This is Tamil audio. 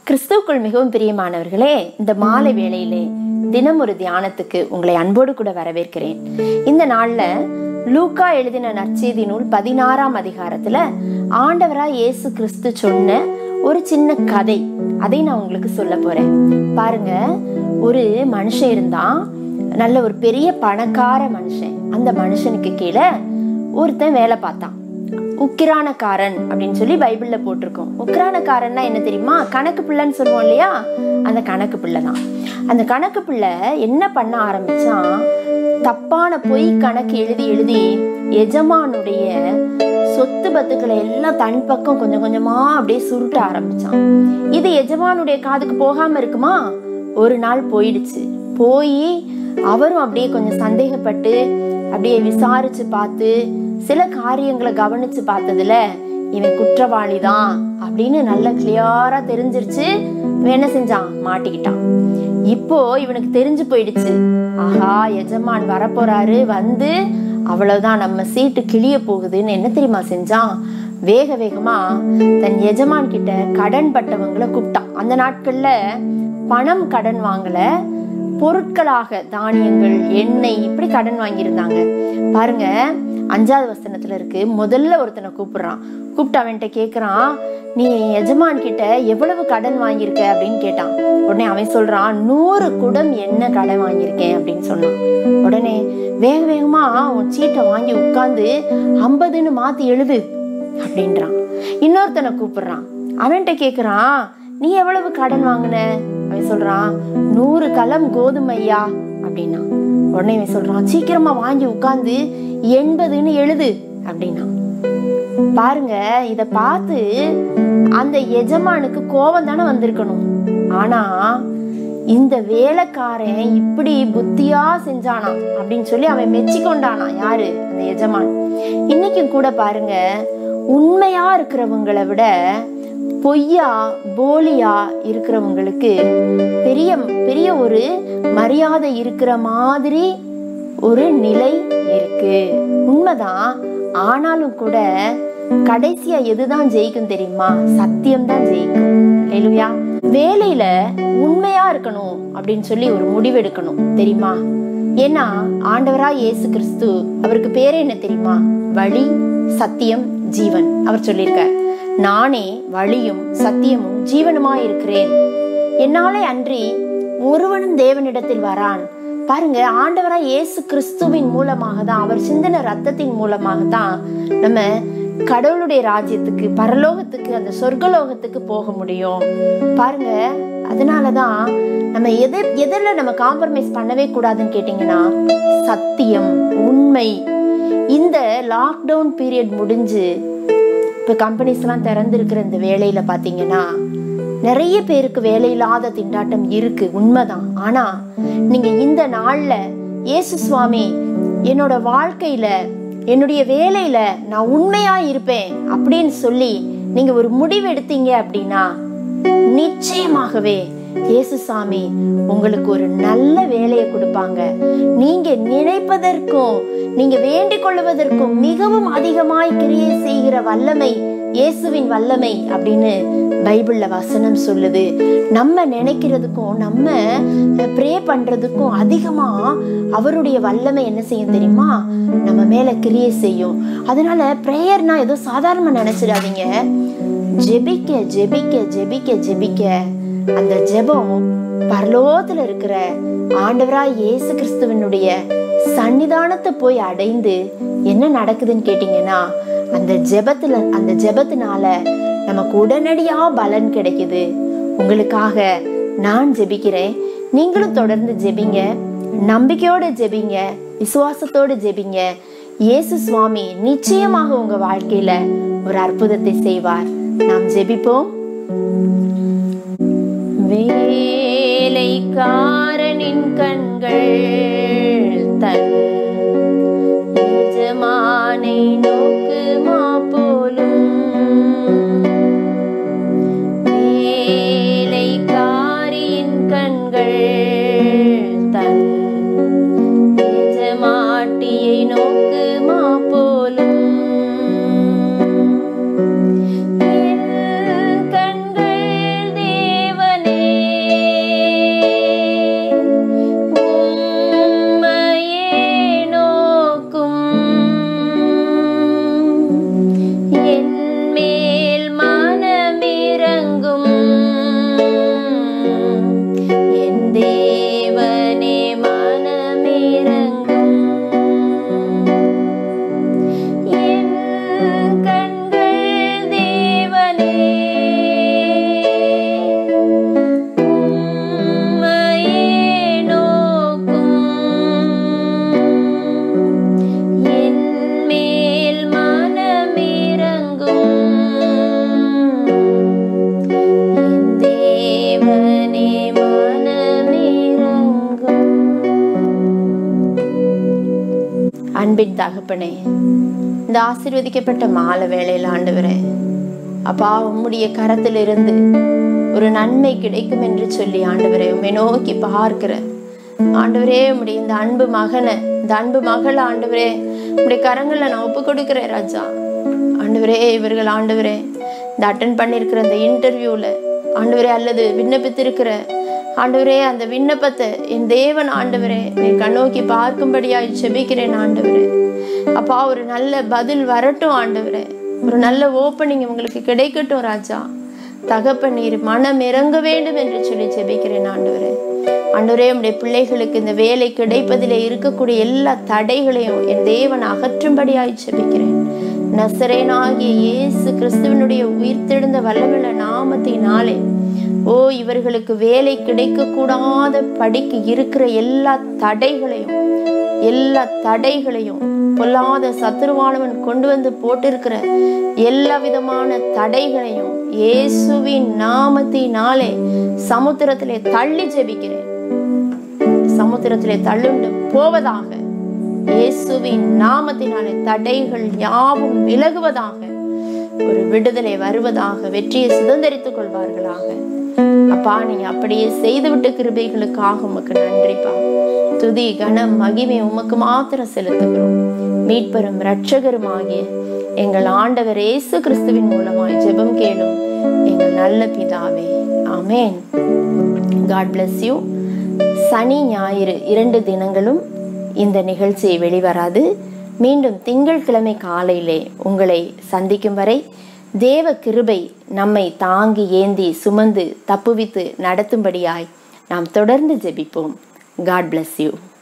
கிறிஸ்துவுக்குள் மிகவும் பிரியமானவர்களே இந்த மாலை வேளையிலே தினம் ஒரு தியானத்துக்கு உங்களை அன்போடு கூட வரவேற்கிறேன் இந்த நாள்ல லூக்கா எழுதின நற்செய்தி நூல் பதினாறாம் அதிகாரத்துல ஆண்டவரா இயேசு கிறிஸ்து சொன்ன ஒரு சின்ன கதை அதை நான் உங்களுக்கு சொல்ல போறேன் பாருங்க ஒரு மனுஷன் இருந்தான் நல்ல ஒரு பெரிய பணக்கார மனுஷன் அந்த மனுஷனுக்கு கீழே ஒருத்தன் வேலை பார்த்தான் உக்கிரானக்காரன் அப்படின்னு சொல்லி பைபிள்ல போட்டிருக்கோம் உக்கிரானக்காரன்னா என்ன தெரியுமா கணக்கு பிள்ளைன்னு சொல்லுவோம் இல்லையா அந்த கணக்கு பிள்ளை தான் அந்த கணக்கு பிள்ளை என்ன பண்ண ஆரம்பிச்சான் தப்பான பொய் கணக்கு எழுதி எழுதி எஜமானுடைய சொத்து பத்துக்களை எல்லாம் தன் பக்கம் கொஞ்சம் கொஞ்சமா அப்படியே சுருட்ட ஆரம்பிச்சான் இது எஜமானுடைய காதுக்கு போகாம இருக்குமா ஒரு நாள் போயிடுச்சு போய் அவரும் அப்படியே கொஞ்சம் சந்தேகப்பட்டு அப்படியே விசாரிச்சு பார்த்து சில காரியங்களை கவனிச்சு பார்த்ததுல இவன் குற்றவாளி தான் அப்படின்னு நல்ல கிளியரா தெரிஞ்சிருச்சு இவன் என்ன செஞ்சான் மாட்டிக்கிட்டான் இப்போ இவனுக்கு தெரிஞ்சு போயிடுச்சு ஆஹா எஜமான் வரப்போறாரு வந்து அவ்வளவுதான் நம்ம சீட்டு கிளிய போகுதுன்னு என்ன தெரியுமா செஞ்சான் வேக வேகமா தன் எஜமான் கிட்ட கடன் பட்டவங்களை கூப்பிட்டான் அந்த நாட்கள்ல பணம் கடன் வாங்கல பொருட்களாக தானியங்கள் எண்ணெய் இப்படி கடன் வாங்கியிருந்தாங்க பாருங்க அஞ்சாவது வசனத்துல இருக்கு முதல்ல ஒருத்தனை கூப்பிடுறான் கூப்பிட்டு அவன்கிட்ட கேக்குறான் நீ எஜமான் கிட்ட எவ்வளவு கடன் வாங்கியிருக்க அப்படின்னு கேட்டான் உடனே அவன் சொல்றான் நூறு குடம் என்ன கடன் வாங்கியிருக்கேன் அப்படின்னு சொன்னான் உடனே வேக வேகமா உன் சீட்டை வாங்கி உட்கார்ந்து ஐம்பதுன்னு மாத்தி எழுது அப்படின்றான் இன்னொருத்தனை கூப்பிடுறான் அவன்கிட்ட கேக்குறான் நீ எவ்வளவு கடன் வாங்கின அவன் சொல்றான் நூறு கலம் கோதுமையா அப்படின்னா உடனே இவன் சொல்றான் சீக்கிரமா வாங்கி உட்கார்ந்து எண்பதுன்னு எழுது அப்படின்னா பாருங்க இத பார்த்து அந்த எஜமானுக்கு கோபம் தானே வந்திருக்கணும் ஆனா இந்த வேலைக்காரன் இப்படி புத்தியா செஞ்சானா அப்படின்னு சொல்லி அவன் மெச்சி கொண்டானா யாரு அந்த எஜமான் இன்னைக்கும் கூட பாருங்க உண்மையா இருக்கிறவங்களை விட பொய்யா போலியா இருக்கிறவங்களுக்கு பெரிய பெரிய ஒரு மரியாதை இருக்கிற மாதிரி ஒரு நிலை இருக்கு உண்மைதான் ஆனாலும் கூட கடைசியா எதுதான் ஜெயிக்கும் தெரியுமா சத்தியம் தான் ஜெயிக்கும் இல்லையா வேலையில உண்மையா இருக்கணும் அப்படின்னு சொல்லி ஒரு முடிவெடுக்கணும் தெரியுமா ஏன்னா ஆண்டவரா இயேசு கிறிஸ்து அவருக்கு பேரு என்ன தெரியுமா வழி சத்தியம் ஜீவன் அவர் சொல்லியிருக்கார் நானே வழியும் சத்தியமும் ஜீவனுமா இருக்கிறேன் என்னாலே அன்றி ஒருவனும் தேவனிடத்தில் வரான் பாருங்க ஆண்டவரா இயேசு கிறிஸ்துவின் மூலமாக தான் அவர் சிந்தன ரத்தத்தின் மூலமாக தான் நம்ம கடவுளுடைய ராஜ்யத்துக்கு பரலோகத்துக்கு அந்த சொர்க்கலோகத்துக்கு போக முடியும் பாருங்க அதனாலதான் நம்ம எதை எதில் நம்ம காம்ப்ரமைஸ் பண்ணவே கூடாதுன்னு கேட்டீங்கன்னா சத்தியம் உண்மை இந்த லாக்டவுன் பீரியட் முடிஞ்சு இப்போ கம்பெனிஸ்லாம் திறந்திருக்கிற இந்த வேலையில பார்த்தீங்கன்னா நிறைய பேருக்கு வேலை இல்லாத திண்டாட்டம் இருக்கு உண்மைதான் ஆனா நீங்க இந்த நாள்ல இயேசு சுவாமி என்னோட வாழ்க்கையில என்னுடைய வேலையில நான் உண்மையா இருப்பேன் அப்படின்னு சொல்லி நீங்க ஒரு முடிவு எடுத்தீங்க அப்படின்னா நிச்சயமாகவே இயேசுசாமி உங்களுக்கு ஒரு நல்ல வேலையை கொடுப்பாங்க நீங்க நினைப்பதற்கும் நீங்க வேண்டிக் கொள்வதற்கும் மிகவும் அதிகமாய் கிரியை செய்கிற வல்லமை இயேசுவின் வல்லமை அப்படின்னு பைபிள்ல வசனம் சொல்லுது நம்ம நினைக்கிறதுக்கும் நம்ம ப்ரே பண்றதுக்கும் அதிகமா அவருடைய வல்லமை என்ன செய்யும் தெரியுமா நம்ம மேல கிரியை செய்யும் அதனால ப்ரேயர்னா ஏதோ சாதாரணமா நினைச்சிடாதீங்க ஜெபிக்க ஜெபிக்க ஜெபிக்க ஜெபிக்க அந்த ஜெபம் பரலோகத்துல இருக்கிற ஆண்டவரா இயேசு கிறிஸ்துவனுடைய சன்னிதானத்தை போய் அடைந்து என்ன நடக்குதுன்னு கேட்டீங்கன்னா அந்த ஜெபத்துல அந்த ஜெபத்தினால நமக்கு உடனடியா பலன் கிடைக்குது உங்களுக்காக நான் ஜெபிக்கிறேன் நீங்களும் தொடர்ந்து ஜெபிங்க நம்பிக்கையோட ஜெபிங்க விசுவாசத்தோடு ஜெபிங்க இயேசு சுவாமி நிச்சயமாக உங்க வாழ்க்கையில ஒரு அற்புதத்தை செய்வார் நாம் ஜெபிப்போம் வேலைக்காரனின் கண்கள் தன் எஜமானை நோக்குமா போலும் வேலைக்காரியின் கண்கள் தன் எஜமாட்டியை நோக்குமா போலும் என் கண்கள் தேவ அன்பின் தகப்பனே இந்த ஆசீர்வதிக்கப்பட்ட மாலை வேளையில் ஆண்டவரே அப்பா உம்முடைய கரத்திலிருந்து ஒரு நன்மை கிடைக்கும் என்று சொல்லி ஆண்டவரே உம்மை நோக்கி பார்க்கிற ஆண்டவரே உம்முடைய இந்த அன்பு மகனை இந்த அன்பு மகள் ஆண்டவரே உம்முடைய கரங்களை நான் ஒப்பு கொடுக்கிறேன் ராஜா ஆண்டவரே இவர்கள் ஆண்டவரே இந்த அட்டன் பண்ணியிருக்கிற இந்த இன்டர்வியூவில் ஆண்டவரே அல்லது விண்ணப்பித்திருக்கிற ஆண்டவரே அந்த விண்ணப்பத்தை என் தேவன் ஆண்டவரே நீ கண்ணோக்கி பார்க்கும்படியாய் செபிக்கிறேன் ஆண்டவரே அப்பா ஒரு நல்ல பதில் வரட்டும் ஆண்டவரே ஒரு நல்ல ஓப்பனிங் உங்களுக்கு கிடைக்கட்டும் ராஜா தகப்பன் நீர் மனம் இறங்க வேண்டும் என்று சொல்லி செபிக்கிறேன் ஆண்டவரே ஆண்டவரே உடைய பிள்ளைகளுக்கு இந்த வேலை கிடைப்பதிலே இருக்கக்கூடிய எல்லா தடைகளையும் என் தேவன் அகற்றும்படியாய் செபிக்கிறேன் நசரேனாகிய இயேசு கிறிஸ்துவனுடைய உயிர்த்தெழுந்த வல்லமுள்ள நாமத்தினாலே ஓ இவர்களுக்கு வேலை கிடைக்க கூடாத படிக்கு இருக்கிற எல்லா தடைகளையும் எல்லா தடைகளையும் பொல்லாத சத்துருவானவன் கொண்டு வந்து போட்டிருக்கிற எல்லா விதமான தடைகளையும் இயேசுவின் நாமத்தினாலே சமுத்திரத்திலே தள்ளி ஜெபிக்கிறேன் சமுத்திரத்திலே தள்ளுண்டு போவதாக இயேசுவின் நாமத்தினாலே தடைகள் யாவும் விலகுவதாக ஒரு விடுதலை வருவதாக வெற்றியை சுதந்திரித்துக் கொள்வார்களாக அப்பா நீங்க அப்படியே செய்துவிட்ட கிருபைகளுக்காக உமக்கு நன்றிப்பா துதி கனம் மகிமை உமக்கு மாத்திரம் செலுத்துகிறோம் மீட்பெரும் இரட்சகரும் ஆகிய எங்கள் ஆண்டவர் இயேசு கிறிஸ்துவின் மூலமாய் ஜெபம் கேளும் எங்கள் நல்ல பிதாவே ஆமேன் காட் bless யூ சனி ஞாயிறு இரண்டு தினங்களும் இந்த நிகழ்ச்சியை வெளிவராது மீண்டும் திங்கட்கிழமை காலையிலே உங்களை சந்திக்கும் வரை தேவ கிருபை நம்மை தாங்கி ஏந்தி சுமந்து தப்புவித்து நடத்தும்படியாய் நாம் தொடர்ந்து ஜெபிப்போம் காட் bless யூ